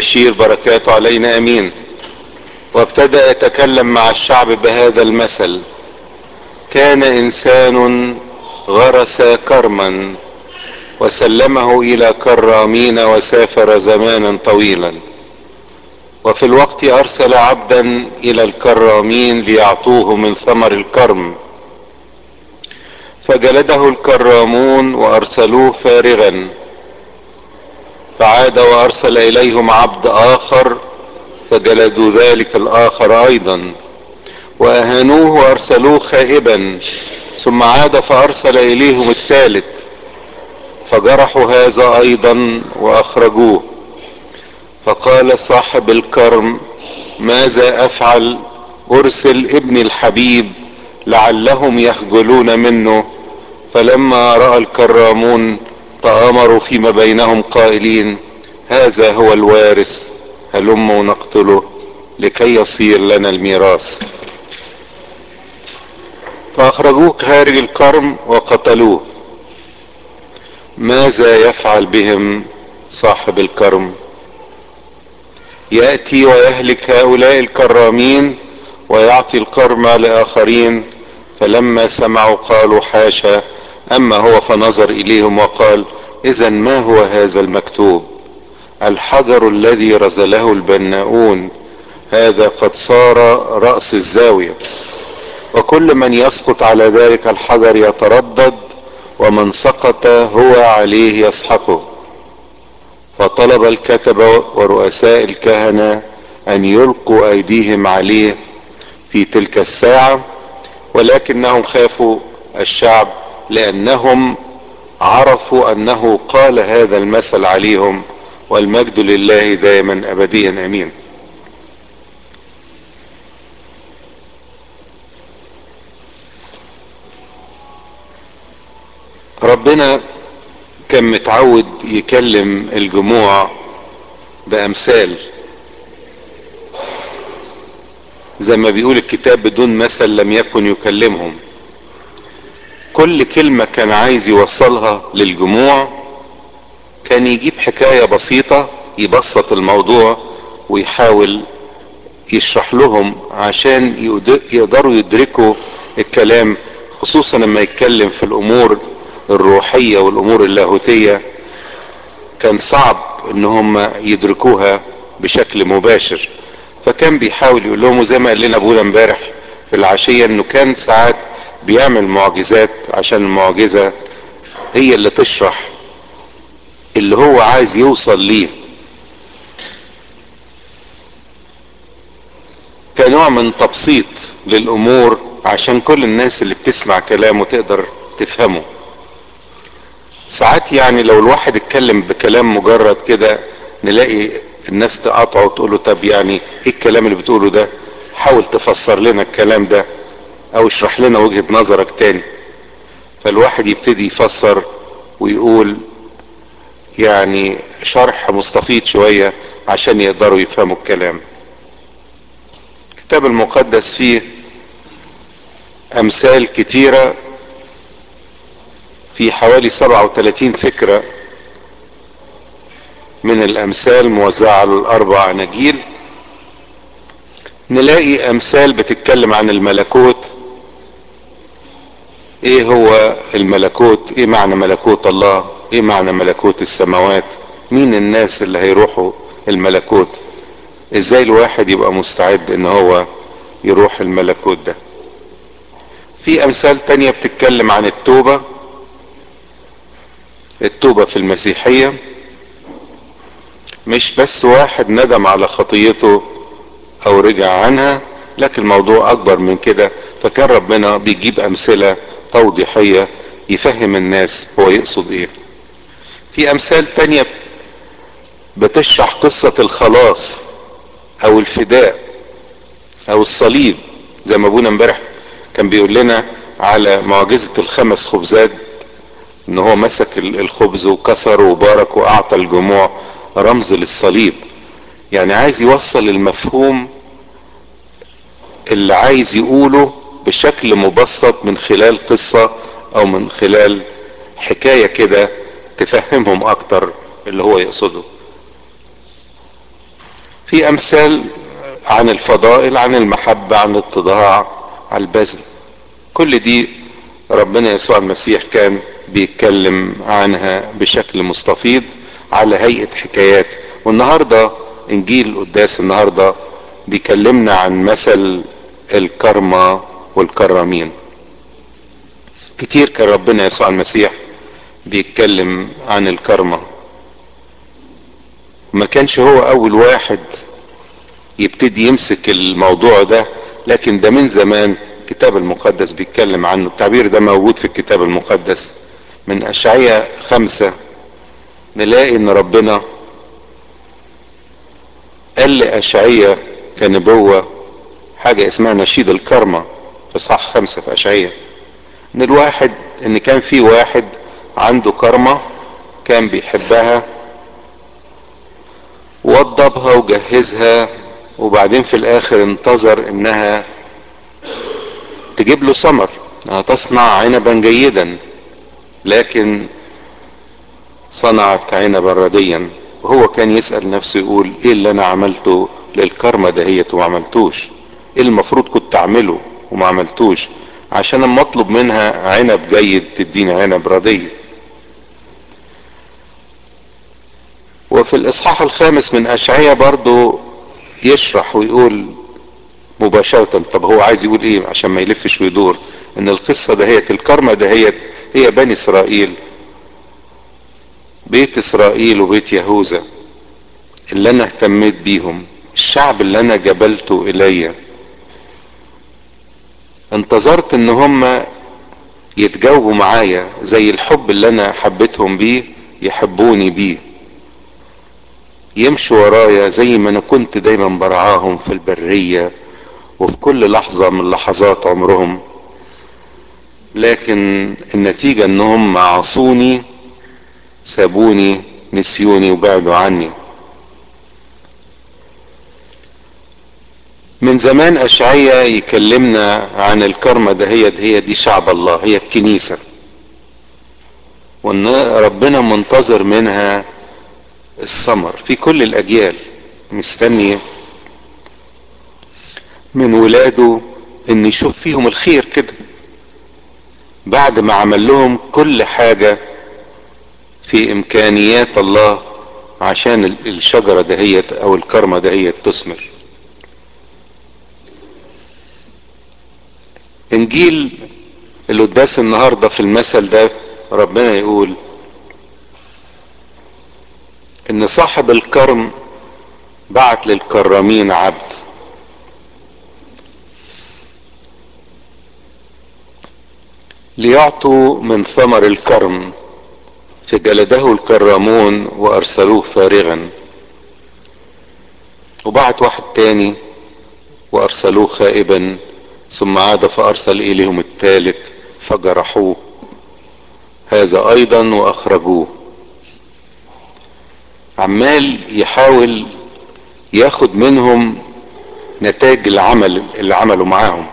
البشير بركاته علينا امين وابتدأ يتكلم مع الشعب بهذا المثل كان انسان غرس كرما وسلمه الى كرامين وسافر زمانا طويلا وفي الوقت ارسل عبدا الى الكرامين ليعطوه من ثمر الكرم فجلده الكرامون وارسلوه فارغا فعاد وارسل اليهم عبد اخر فجلدوا ذلك الاخر ايضا واهانوه وارسلوه خائبا ثم عاد فارسل اليهم الثالث فجرحوا هذا ايضا واخرجوه فقال صاحب الكرم ماذا افعل ارسل ابني الحبيب لعلهم يخجلون منه فلما راى الكرامون تامروا فيما بينهم قائلين هذا هو الوارث هلم نقتله لكي يصير لنا الميراث فاخرجوه خارج الكرم وقتلوه ماذا يفعل بهم صاحب الكرم ياتي ويهلك هؤلاء الكرامين ويعطي الكرم لاخرين فلما سمعوا قالوا حاشا اما هو فنظر اليهم وقال اذا ما هو هذا المكتوب الحجر الذي رزله البناؤون هذا قد صار راس الزاويه وكل من يسقط على ذلك الحجر يتردد ومن سقط هو عليه يسحقه فطلب الكتبة ورؤساء الكهنة ان يلقوا ايديهم عليه في تلك الساعة ولكنهم خافوا الشعب لانهم عرفوا انه قال هذا المثل عليهم والمجد لله دائما ابديا امين ربنا كان متعود يكلم الجموع بامثال زي ما بيقول الكتاب بدون مثل لم يكن يكلمهم كل كلمة كان عايز يوصلها للجموع كان يجيب حكاية بسيطة يبسط الموضوع ويحاول يشرح لهم عشان يقدروا يدركوا الكلام خصوصا لما يتكلم في الامور الروحية والامور اللاهوتية كان صعب ان هم يدركوها بشكل مباشر فكان بيحاول يقول لهم زي ما قال لنا ابونا امبارح في العشية انه كان ساعات بيعمل معجزات عشان المعجزة هي اللي تشرح اللي هو عايز يوصل ليه كنوع من تبسيط للامور عشان كل الناس اللي بتسمع كلامه تقدر تفهمه ساعات يعني لو الواحد اتكلم بكلام مجرد كده نلاقي الناس تقاطعه وتقول له طب يعني ايه الكلام اللي بتقوله ده حاول تفسر لنا الكلام ده او اشرح لنا وجهة نظرك تاني فالواحد يبتدي يفسر ويقول يعني شرح مستفيض شوية عشان يقدروا يفهموا الكلام الكتاب المقدس فيه امثال كتيرة في حوالي 37 فكرة من الامثال موزعة على الاربع اناجيل نلاقي امثال بتتكلم عن الملكوت ايه هو الملكوت ايه معنى ملكوت الله ايه معنى ملكوت السماوات مين الناس اللي هيروحوا الملكوت ازاي الواحد يبقى مستعد ان هو يروح الملكوت ده في امثال تانية بتتكلم عن التوبة التوبة في المسيحية مش بس واحد ندم على خطيته او رجع عنها لكن الموضوع اكبر من كده فكان ربنا بيجيب امثلة توضيحية يفهم الناس هو يقصد ايه في امثال تانية بتشرح قصة الخلاص او الفداء او الصليب زي ما ابونا امبارح كان بيقول لنا على معجزة الخمس خبزات ان هو مسك الخبز وكسر وبارك واعطى الجموع رمز للصليب يعني عايز يوصل المفهوم اللي عايز يقوله بشكل مبسط من خلال قصة او من خلال حكاية كده تفهمهم اكتر اللي هو يقصده في امثال عن الفضائل عن المحبة عن الاتضاع عن البذل كل دي ربنا يسوع المسيح كان بيتكلم عنها بشكل مستفيض على هيئة حكايات والنهاردة انجيل قداس النهاردة بيكلمنا عن مثل الكرمة والكرامين كتير كان ربنا يسوع المسيح بيتكلم عن الكرمة ما كانش هو اول واحد يبتدي يمسك الموضوع ده لكن ده من زمان الكتاب المقدس بيتكلم عنه التعبير ده موجود في الكتاب المقدس من اشعياء خمسة نلاقي ان ربنا قال لاشعياء كنبوة حاجة اسمها نشيد الكرمة في صح خمسة في اشعياء ان الواحد ان كان في واحد عنده كرمة كان بيحبها وضبها وجهزها وبعدين في الاخر انتظر انها تجيب له ثمر انها تصنع عنبا جيدا لكن صنعت عنبا رديا وهو كان يسأل نفسه يقول ايه اللي انا عملته للكرمة دهيت وما عملتوش ايه المفروض كنت اعمله وما عملتوش عشان اما اطلب منها عنب جيد تديني عنب ردي وفي الاصحاح الخامس من اشعياء برضو يشرح ويقول مباشرة طب هو عايز يقول ايه عشان ما يلفش ويدور ان القصة دهيت الكرمة دهيت هي بني اسرائيل بيت اسرائيل وبيت يهوذا اللي انا اهتميت بيهم الشعب اللي انا جبلته الي انتظرت ان هم يتجاوبوا معايا زي الحب اللي انا حبيتهم بيه يحبوني بيه يمشوا ورايا زي ما انا كنت دايما برعاهم في البرية وفي كل لحظة من لحظات عمرهم لكن النتيجة انهم عصوني سابوني نسيوني وبعدوا عني من زمان اشعيا يكلمنا عن الكرمة دهيت هي دي شعب الله هي الكنيسة وان ربنا منتظر منها الثمر في كل الاجيال مستني من ولاده ان يشوف فيهم الخير كده بعد ما عمل لهم كل حاجة في امكانيات الله عشان الشجرة دهيت او الكرمة دهيت تثمر انجيل القداس النهاردة في المثل ده ربنا يقول ان صاحب الكرم بعت للكرامين عبد ليعطوا من ثمر الكرم فجلده الكرامون وارسلوه فارغا وبعت واحد تاني وارسلوه خائبا ثم عاد فارسل اليهم الثالث فجرحوه هذا ايضا واخرجوه عمال يحاول ياخد منهم نتاج العمل اللي عملوا معاهم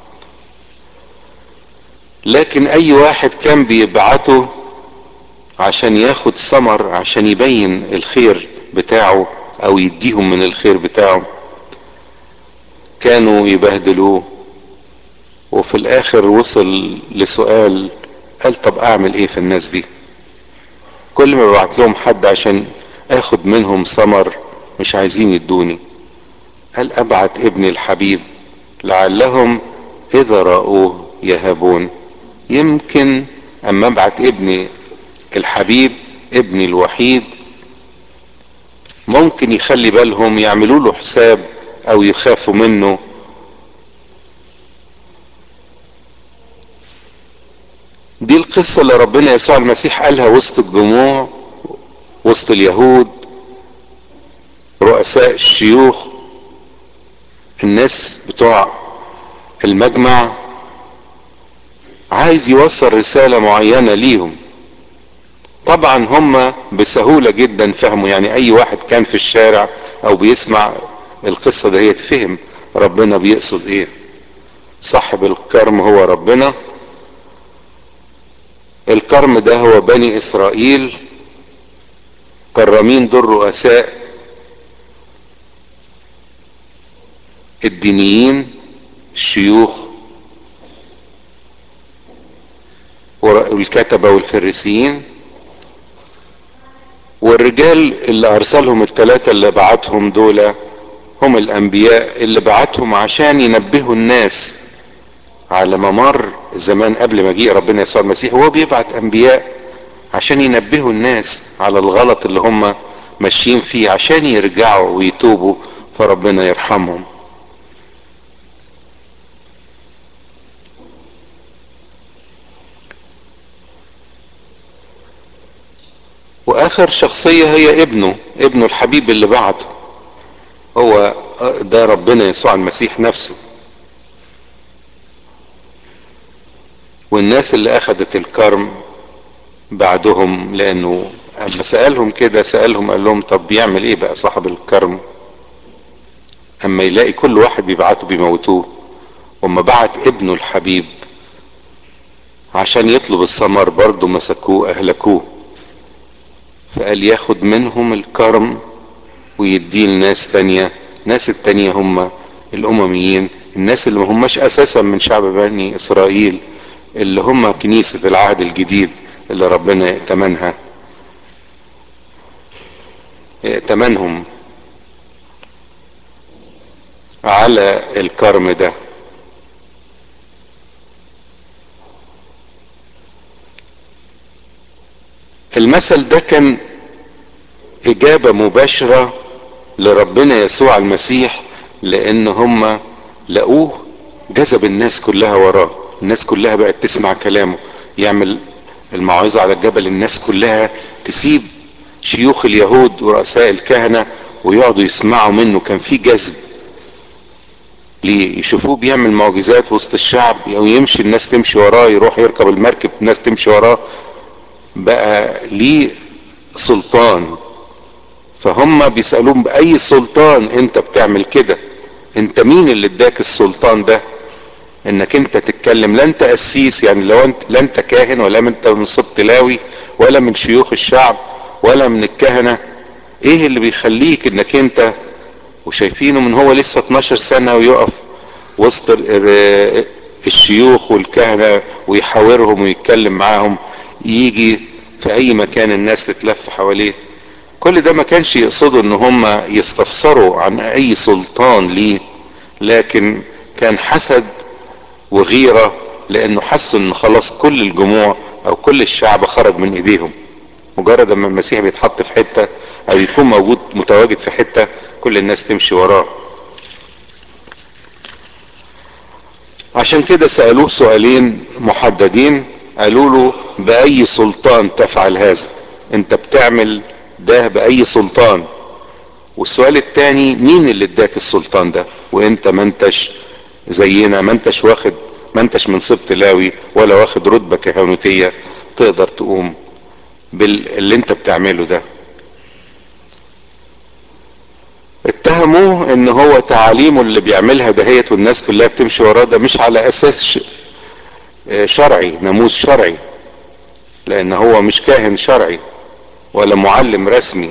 لكن اي واحد كان بيبعته عشان ياخد ثمر عشان يبين الخير بتاعه او يديهم من الخير بتاعه كانوا يبهدلوه وفي الاخر وصل لسؤال قال طب اعمل ايه في الناس دي كل ما ببعت لهم حد عشان اخد منهم ثمر مش عايزين يدوني قال ابعت ابني الحبيب لعلهم اذا رأوه يهابون يمكن اما ابعت ابني الحبيب ابني الوحيد ممكن يخلي بالهم يعملوا له حساب او يخافوا منه دي القصة اللي ربنا يسوع المسيح قالها وسط الجموع وسط اليهود رؤساء الشيوخ الناس بتوع المجمع عايز يوصل رسالة معينة ليهم طبعا هم بسهولة جدا فهموا يعني اي واحد كان في الشارع او بيسمع القصة دهيت فهم ربنا بيقصد ايه صاحب الكرم هو ربنا الكرم ده هو بني اسرائيل كرامين دول رؤساء الدينيين الشيوخ والكتبة والفريسيين والرجال اللي ارسلهم الثلاثة اللي بعتهم دول هم الانبياء اللي بعتهم عشان ينبهوا الناس على ممر زمان قبل مجيء ربنا يسوع المسيح وهو بيبعت انبياء عشان ينبهوا الناس على الغلط اللي هم ماشيين فيه عشان يرجعوا ويتوبوا فربنا يرحمهم واخر شخصية هي ابنه ابنه الحبيب اللي بعته هو ده ربنا يسوع المسيح نفسه والناس اللي اخذت الكرم بعدهم لانه اما سألهم كده سألهم قال لهم طب بيعمل ايه بقى صاحب الكرم اما يلاقي كل واحد بيبعته بيموتوه وما بعت ابنه الحبيب عشان يطلب الثمر برضه مسكوه اهلكوه فقال ياخد منهم الكرم ويديه لناس تانية ناس التانية هم الامميين الناس اللي ما هماش اساسا من شعب بني اسرائيل اللي هم كنيسة العهد الجديد اللي ربنا ائتمنها ائتمنهم على الكرم ده المثل ده كان اجابة مباشرة لربنا يسوع المسيح لان هم لقوه جذب الناس كلها وراه الناس كلها بقت تسمع كلامه يعمل الموعظة على الجبل الناس كلها تسيب شيوخ اليهود ورؤساء الكهنة ويقعدوا يسمعوا منه كان في جذب ليه يشوفوه بيعمل معجزات وسط الشعب او يمشي الناس تمشي وراه يروح يركب المركب الناس تمشي وراه بقى ليه سلطان فهم بيسألوهم بأي سلطان انت بتعمل كده انت مين اللي اداك السلطان ده انك انت تتكلم لا انت قسيس يعني لو انت لا انت كاهن ولا انت من سبط لاوي ولا من شيوخ الشعب ولا من الكهنة ايه اللي بيخليك انك انت وشايفينه من هو لسه 12 سنة ويقف وسط الشيوخ والكهنة ويحاورهم ويتكلم معاهم يجي في اي مكان الناس تتلف حواليه كل ده ما كانش يقصدوا ان هم يستفسروا عن اي سلطان ليه لكن كان حسد وغيرة لانه حسوا ان خلاص كل الجموع او كل الشعب خرج من ايديهم مجرد اما المسيح بيتحط في حتة او يكون موجود متواجد في حتة كل الناس تمشي وراه عشان كده سألوه سؤالين محددين قالوا له بأي سلطان تفعل هذا انت بتعمل ده بأي سلطان والسؤال التاني مين اللي اداك السلطان ده وانت ما انتش زينا ما انتش واخد ما انتش من سبط لاوي ولا واخد رتبة كهنوتية تقدر تقوم باللي انت بتعمله ده اتهموه ان هو تعاليمه اللي بيعملها دهيت والناس كلها بتمشي وراه ده مش على اساس شرعي ناموس شرعي لان هو مش كاهن شرعي ولا معلم رسمي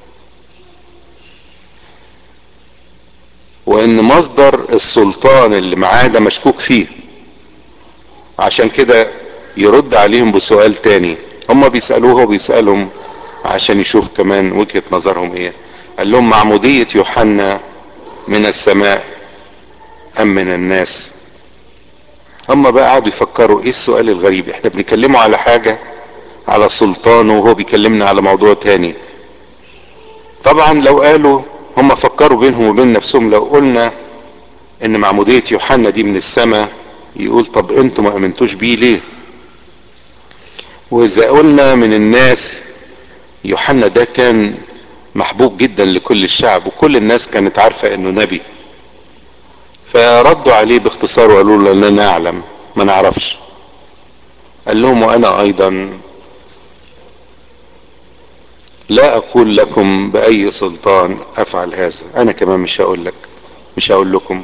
وان مصدر السلطان اللي معاه ده مشكوك فيه عشان كده يرد عليهم بسؤال تاني هم بيسألوه وبيسألهم عشان يشوف كمان وجهة نظرهم ايه قال لهم معمودية يوحنا من السماء ام من الناس هم بقى قعدوا يفكروا ايه السؤال الغريب احنا بنكلمه على حاجة على سلطانه وهو بيكلمنا على موضوع تاني طبعا لو قالوا هم فكروا بينهم وبين نفسهم لو قلنا ان معمودية يوحنا دي من السماء يقول طب انتوا ما امنتوش بيه ليه واذا قلنا من الناس يوحنا ده كان محبوب جدا لكل الشعب وكل الناس كانت عارفة انه نبي فردوا عليه باختصار وقالوا له لا نعلم ما نعرفش قال لهم وانا ايضا لا اقول لكم باي سلطان افعل هذا انا كمان مش هقول لك مش هقول لكم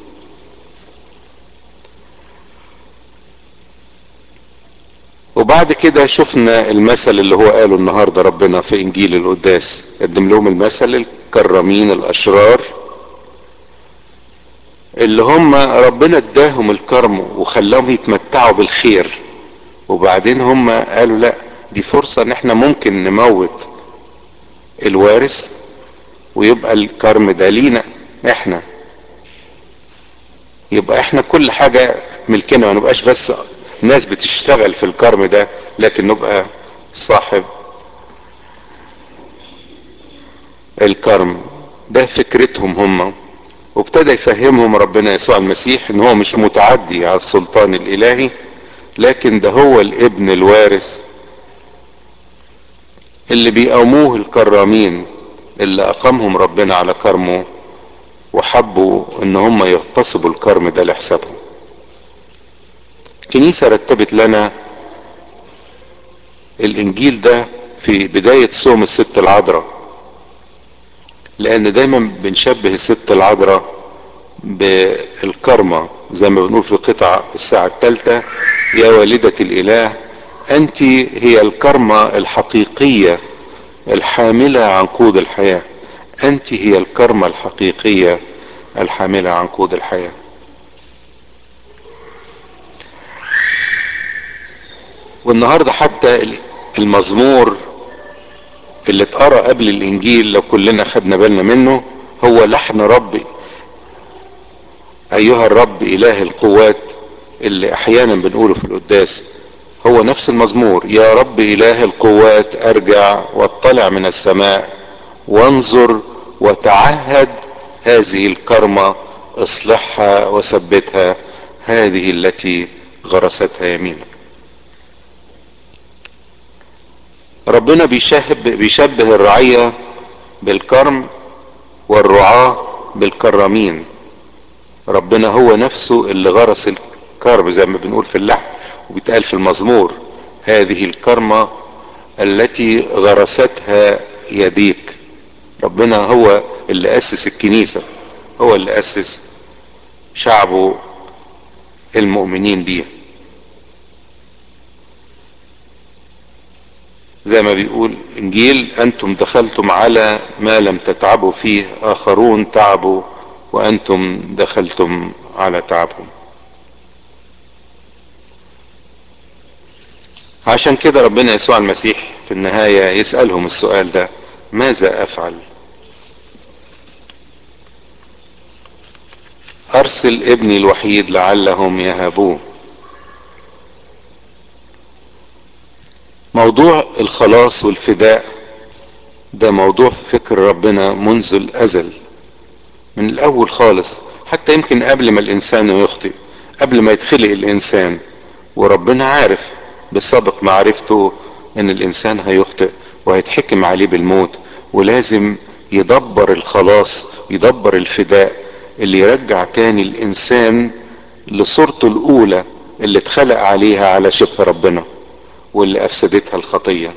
وبعد كده شفنا المثل اللي هو قاله النهارده ربنا في انجيل القداس قدم لهم المثل الكرامين الاشرار اللي هم ربنا اداهم الكرم وخلاهم يتمتعوا بالخير وبعدين هم قالوا لا دي فرصة ان احنا ممكن نموت الوارث ويبقى الكرم ده لينا احنا يبقى احنا كل حاجة ملكنا ما نبقاش بس ناس بتشتغل في الكرم ده لكن نبقى صاحب الكرم ده فكرتهم هم وابتدى يفهمهم ربنا يسوع المسيح ان هو مش متعدي على السلطان الالهي لكن ده هو الابن الوارث اللي بيقوموه الكرامين اللي اقامهم ربنا على كرمه وحبوا ان هم يغتصبوا الكرم ده لحسابهم الكنيسة رتبت لنا الانجيل ده في بداية صوم الست العذراء لان دايما بنشبه الست العذراء بالكرمة زي ما بنقول في قطع الساعة الثالثة يا والدة الاله انت هي الكرمة الحقيقية الحاملة عنقود الحياة انت هي الكرمة الحقيقية الحاملة عنقود الحياة والنهاردة حتى المزمور اللي اتقرا قبل الانجيل لو كلنا خدنا بالنا منه هو لحن رب ايها الرب اله القوات اللي احيانا بنقوله في القداس هو نفس المزمور يا رب اله القوات ارجع واطلع من السماء وانظر وتعهد هذه الكرمة اصلحها وثبتها هذه التي غرستها يمينك ربنا بيشبه, بيشبه الرعية بالكرم والرعاة بالكرامين ربنا هو نفسه اللي غرس الكرم زي ما بنقول في اللحن وبيتقال في المزمور هذه الكرمة التي غرستها يديك ربنا هو اللي أسس الكنيسة هو اللي أسس شعبه المؤمنين بيه زي ما بيقول انجيل انتم دخلتم على ما لم تتعبوا فيه اخرون تعبوا وانتم دخلتم على تعبهم عشان كده ربنا يسوع المسيح في النهاية يسألهم السؤال ده ماذا افعل ارسل ابني الوحيد لعلهم يهابوه موضوع الخلاص والفداء ده موضوع في فكر ربنا منذ الازل من الاول خالص حتى يمكن قبل ما الانسان يخطئ قبل ما يتخلق الانسان وربنا عارف بسبق معرفته ان الانسان هيخطئ وهيتحكم عليه بالموت ولازم يدبر الخلاص يدبر الفداء اللي يرجع تاني الانسان لصورته الاولى اللي اتخلق عليها على شبه ربنا واللي افسدتها الخطيه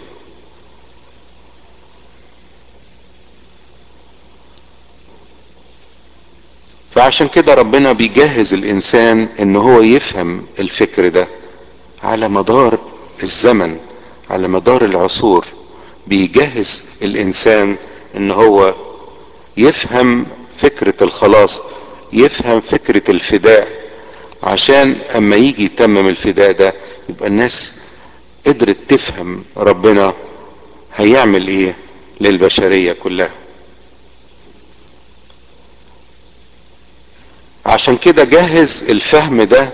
فعشان كده ربنا بيجهز الانسان ان هو يفهم الفكر ده على مدار الزمن على مدار العصور بيجهز الانسان ان هو يفهم فكرة الخلاص يفهم فكرة الفداء عشان اما يجي يتمم الفداء ده يبقى الناس قدرت تفهم ربنا هيعمل ايه للبشرية كلها عشان كده جهز الفهم ده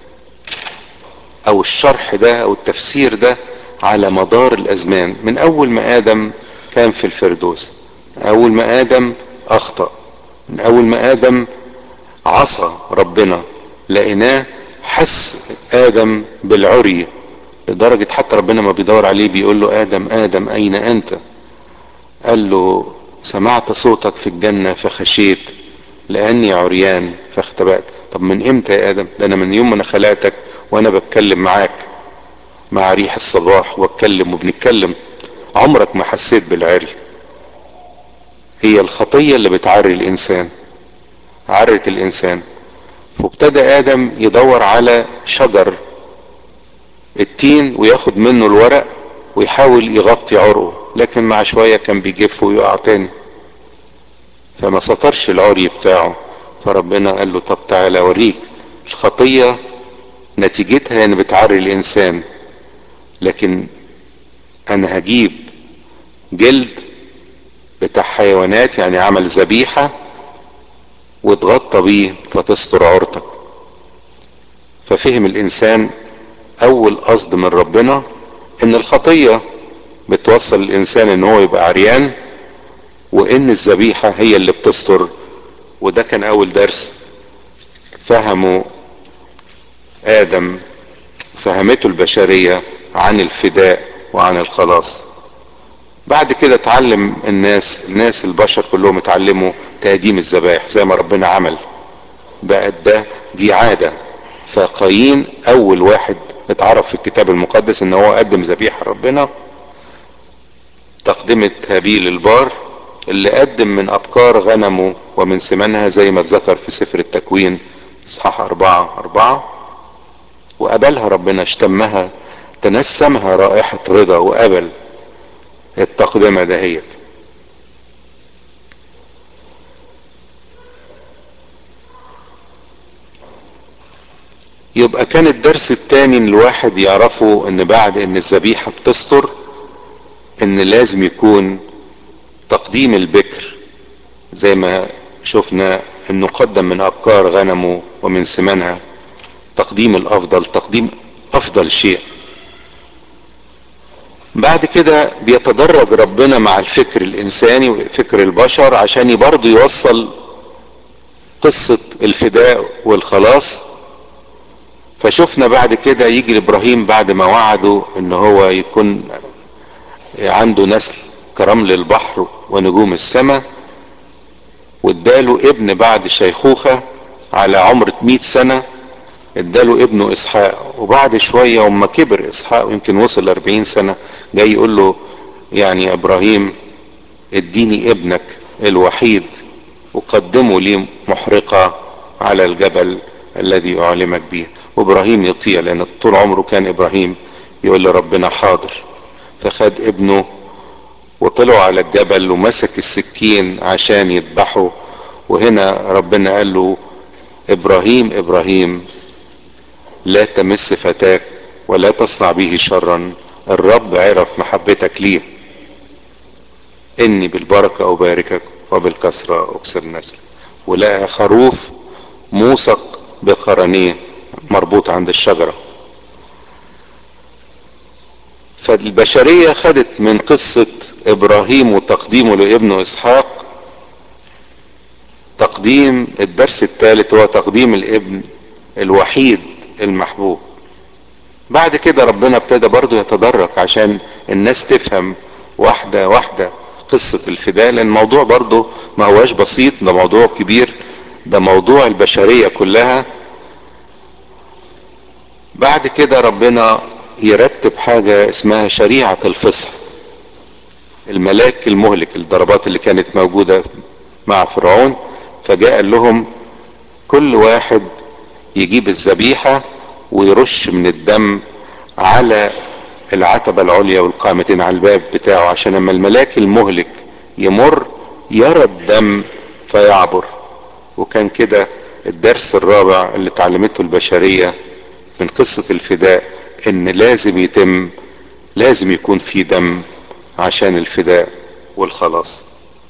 او الشرح ده او التفسير ده على مدار الازمان من اول ما ادم كان في الفردوس اول ما ادم اخطأ من اول ما ادم عصى ربنا لقيناه حس ادم بالعري لدرجة حتى ربنا ما بيدور عليه بيقول له ادم ادم اين انت قال له سمعت صوتك في الجنة فخشيت لاني عريان فاختبأت طب من امتى يا ادم ده انا من يوم ما انا خلقتك وانا بتكلم معاك مع ريح الصباح واتكلم وبنتكلم عمرك ما حسيت بالعري هي الخطية اللي بتعري الانسان عرت الانسان وابتدى ادم يدور على شجر التين وياخد منه الورق ويحاول يغطي عرقه لكن مع شوية كان بيجف ويقع تاني فما سطرش العري بتاعه فربنا قال له طب تعالى اوريك الخطية نتيجتها ان بتعري الانسان لكن انا هجيب جلد بتاع حيوانات يعني عمل ذبيحة وتغطى بيه فتستر عورتك ففهم الانسان اول قصد من ربنا ان الخطية بتوصل الانسان ان هو يبقى عريان وان الذبيحة هي اللي بتستر وده كان اول درس فهموا ادم فهمته البشرية عن الفداء وعن الخلاص بعد كده اتعلم الناس الناس البشر كلهم اتعلموا تقديم الذبائح زي ما ربنا عمل بقت ده دي عادة فقايين اول واحد اتعرف في الكتاب المقدس ان هو قدم ذبيحة ربنا تقدمة هابيل البار اللي قدم من ابكار غنمه ومن سمنها زي ما اتذكر في سفر التكوين اصحاح اربعة اربعة وقبلها ربنا اشتمها تنسمها رائحة رضا وقبل التقدمة دهيت يبقى كان الدرس التاني ان الواحد يعرفه ان بعد ان الذبيحة بتستر ان لازم يكون تقديم البكر زي ما شفنا انه قدم من ابكار غنمه ومن سمنها تقديم الافضل تقديم افضل شيء بعد كده بيتدرج ربنا مع الفكر الانساني وفكر البشر عشان برضه يوصل قصة الفداء والخلاص فشفنا بعد كده يجي ابراهيم بعد ما وعده ان هو يكون عنده نسل كرمل البحر ونجوم السماء واداله ابن بعد الشيخوخة على عمر 100 سنة اداله ابنه اسحاق وبعد شوية وما كبر اسحاق يمكن وصل 40 سنة جاي يقول له يعني يا ابراهيم اديني ابنك الوحيد وقدمه لي محرقة على الجبل الذي اعلمك به وابراهيم يطيع لان طول عمره كان ابراهيم يقول لربنا حاضر فخد ابنه وطلعوا على الجبل ومسك السكين عشان يذبحه وهنا ربنا قال له ابراهيم ابراهيم لا تمس فتاك ولا تصنع به شرا الرب عرف محبتك ليه اني بالبركة اباركك وبالكسرة اكسر نسلك ولقى خروف موثق بقرنيه مربوط عند الشجرة فالبشرية خدت من قصة ابراهيم وتقديمه لابنه اسحاق تقديم الدرس الثالث هو تقديم الابن الوحيد المحبوب بعد كده ربنا ابتدى برضه يتدرج عشان الناس تفهم واحدة واحدة قصة الفداء لان الموضوع برضه ما هواش بسيط ده موضوع كبير ده موضوع البشرية كلها بعد كده ربنا يرتب حاجة اسمها شريعة الفصح الملاك المهلك الضربات اللي كانت موجودة مع فرعون فجاء لهم كل واحد يجيب الذبيحة ويرش من الدم على العتبة العليا والقامتين على الباب بتاعه عشان لما الملاك المهلك يمر يرى الدم فيعبر وكان كده الدرس الرابع اللي اتعلمته البشرية من قصة الفداء ان لازم يتم لازم يكون في دم عشان الفداء والخلاص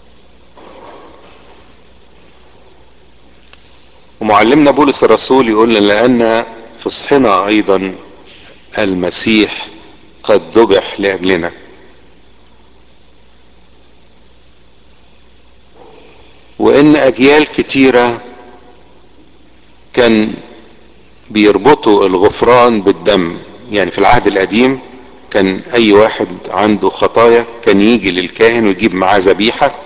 ومعلمنا بولس الرسول يقول لنا لان فصحنا ايضا المسيح قد ذبح لاجلنا وان اجيال كتيره كان بيربطوا الغفران بالدم يعني في العهد القديم كان اي واحد عنده خطايا كان يجي للكاهن ويجيب معاه ذبيحة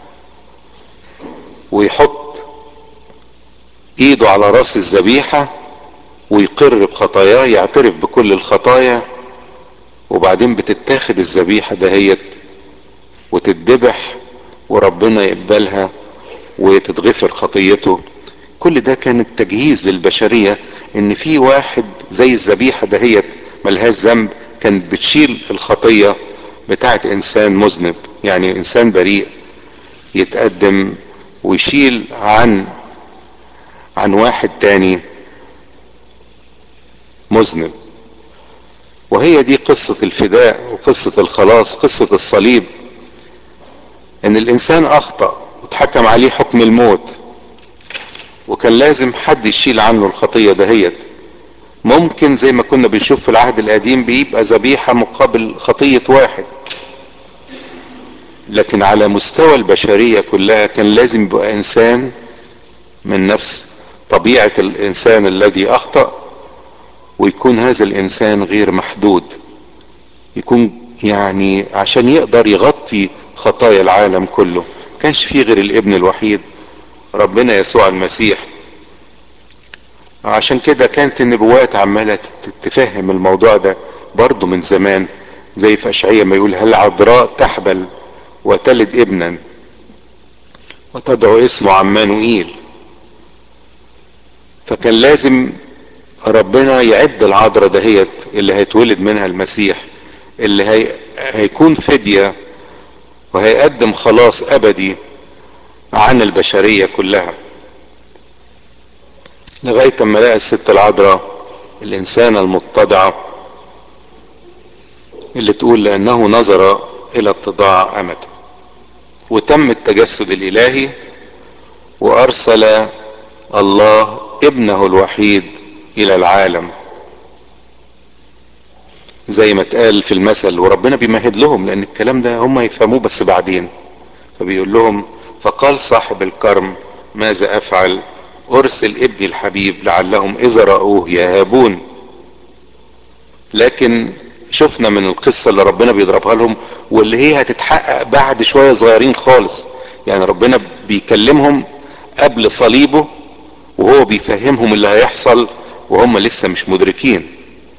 ويحط ايده على راس الذبيحة ويقر بخطاياه يعترف بكل الخطايا وبعدين بتتاخد الذبيحة دهيت وتتذبح وربنا يقبلها وتتغفر خطيته كل ده كان التجهيز للبشرية ان في واحد زي الذبيحة دهيت ملهاش ذنب كانت بتشيل الخطية بتاعت انسان مذنب يعني انسان بريء يتقدم ويشيل عن عن واحد تاني مذنب وهي دي قصة الفداء وقصة الخلاص قصة الصليب ان الانسان اخطأ واتحكم عليه حكم الموت وكان لازم حد يشيل عنه الخطية دهيت ممكن زي ما كنا بنشوف في العهد القديم بيبقى ذبيحة مقابل خطية واحد لكن على مستوى البشرية كلها كان لازم يبقى انسان من نفس طبيعة الانسان الذي اخطأ ويكون هذا الانسان غير محدود يكون يعني عشان يقدر يغطي خطايا العالم كله كانش فيه غير الابن الوحيد ربنا يسوع المسيح عشان كده كانت النبوات عمالة تفهم الموضوع ده برضه من زمان زي في اشعياء ما يقول هل عذراء تحبل وتلد ابنا وتدعو اسمه عمانوئيل فكان لازم ربنا يعد العذراء دهيت اللي هيتولد منها المسيح اللي هي هيكون فدية وهيقدم خلاص ابدي عن البشرية كلها لغاية اما لقى الست العذراء الانسانة المتضعة اللي تقول لانه نظر الى اتضاع امته وتم التجسد الالهي وارسل الله ابنه الوحيد الى العالم زي ما اتقال في المثل وربنا بيمهد لهم لان الكلام ده هم يفهموه بس بعدين فبيقول لهم فقال صاحب الكرم ماذا افعل ارسل ابني الحبيب لعلهم اذا رأوه يهابون لكن شفنا من القصة اللي ربنا بيضربها لهم واللي هي هتتحقق بعد شوية صغيرين خالص يعني ربنا بيكلمهم قبل صليبه وهو بيفهمهم اللي هيحصل وهم لسه مش مدركين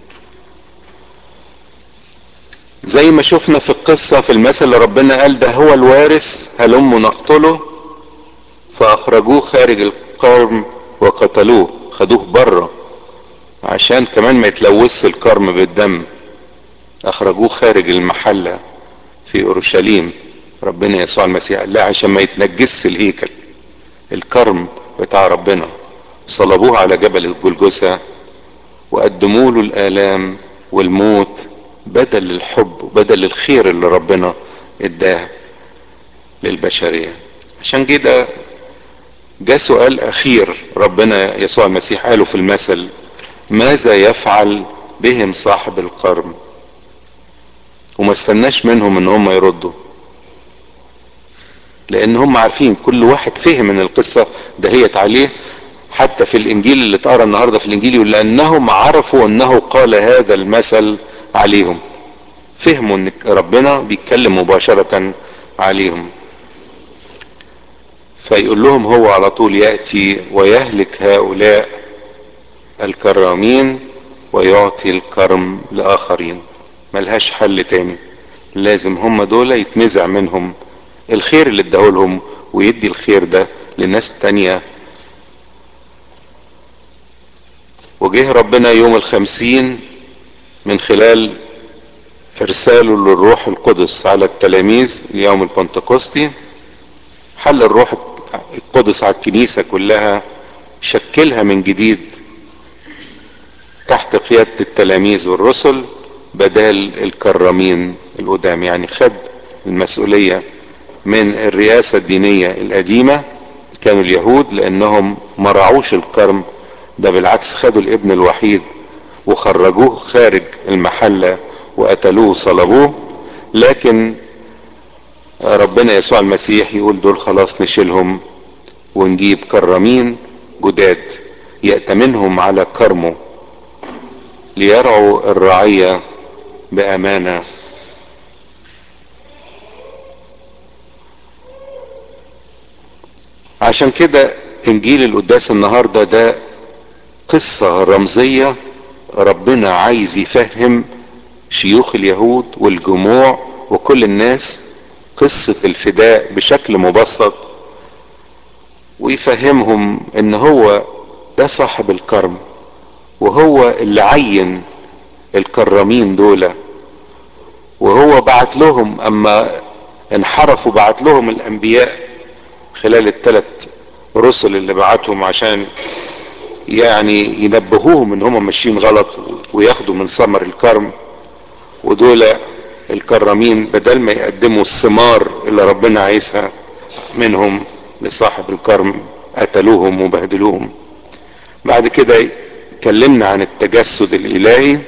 زي ما شفنا في القصة في المثل اللي ربنا قال ده هو الوارث هلم نقتله فاخرجوه خارج القرم وقتلوه خدوه بره عشان كمان ما يتلوث الكرم بالدم اخرجوه خارج المحلة في اورشليم ربنا يسوع المسيح قال لا عشان ما يتنجس الهيكل الكرم بتاع ربنا صلبوه على جبل الجلجسة وقدموا له الآلام والموت بدل الحب وبدل الخير اللي ربنا اداه للبشرية عشان كده جاء سؤال اخير ربنا يسوع المسيح قاله في المثل ماذا يفعل بهم صاحب القرن وما استناش منهم ان هم يردوا لان هم عارفين كل واحد فهم ان القصة دهيت عليه حتى في الانجيل اللي اتقرا النهارده في الانجيل يقول لانهم عرفوا انه قال هذا المثل عليهم فهموا ان ربنا بيتكلم مباشرة عليهم فيقول لهم هو على طول يأتي ويهلك هؤلاء الكرامين ويعطي الكرم لآخرين ملهاش حل تاني لازم هم دول يتنزع منهم الخير اللي اداهولهم ويدي الخير ده لناس تانية وجه ربنا يوم الخمسين من خلال ارساله للروح القدس على التلاميذ اليوم البنتكوستي حل الروح القدس على الكنيسة كلها شكلها من جديد تحت قيادة التلاميذ والرسل بدال الكرامين القدام يعني خد المسؤولية من الرئاسة الدينية القديمة كانوا اليهود لانهم ما رعوش الكرم ده بالعكس خدوا الابن الوحيد وخرجوه خارج المحلة وقتلوه وصلبوه لكن ربنا يسوع المسيح يقول دول خلاص نشيلهم ونجيب كرامين جداد يأتمنهم على كرمه ليرعوا الرعية بأمانة عشان كده انجيل القداس النهاردة ده قصة رمزية ربنا عايز يفهم شيوخ اليهود والجموع وكل الناس قصة الفداء بشكل مبسط ويفهمهم ان هو ده صاحب الكرم وهو اللي عين الكرامين دول وهو بعت لهم اما انحرفوا بعت لهم الانبياء خلال الثلاث رسل اللي بعتهم عشان يعني ينبهوهم ان هم ماشيين غلط وياخدوا من ثمر الكرم ودول الكرامين بدل ما يقدموا الثمار اللي ربنا عايزها منهم لصاحب الكرم قتلوهم وبهدلوهم بعد كده اتكلمنا عن التجسد الالهي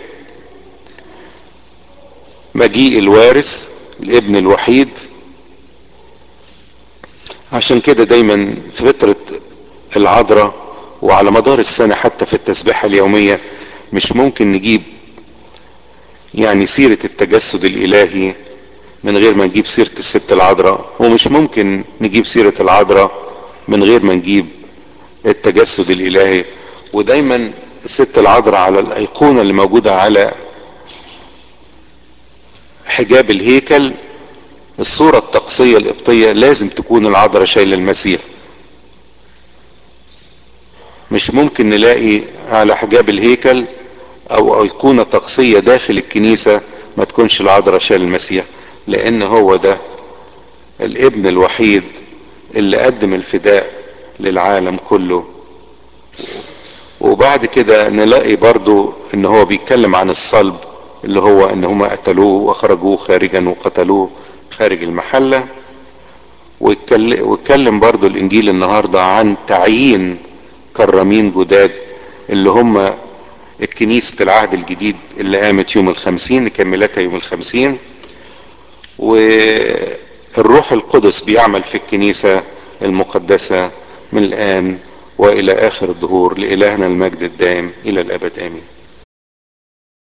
مجيء الوارث الابن الوحيد عشان كده دايما في فترة العذراء وعلى مدار السنة حتى في التسبيحة اليومية مش ممكن نجيب يعني سيرة التجسد الإلهي من غير ما نجيب سيرة الست العذراء ومش ممكن نجيب سيرة العذراء من غير ما نجيب التجسد الإلهي ودايما الست العذراء على الأيقونة اللي موجودة على حجاب الهيكل الصورة الطقسية القبطية لازم تكون العذراء شايلة المسيح مش ممكن نلاقي على حجاب الهيكل او ايقونة طقسية داخل الكنيسة ما تكونش العذراء شايل المسيح لان هو ده الابن الوحيد اللي قدم الفداء للعالم كله وبعد كده نلاقي برضو ان هو بيتكلم عن الصلب اللي هو ان هم قتلوه واخرجوه خارجا وقتلوه خارج المحلة واتكلم برضو الانجيل النهاردة عن تعيين كرامين جداد اللي هم الكنيسة العهد الجديد اللي قامت يوم الخمسين كملتها يوم الخمسين والروح القدس بيعمل في الكنيسة المقدسة من الآن وإلى آخر الدهور لإلهنا المجد الدائم إلى الأبد آمين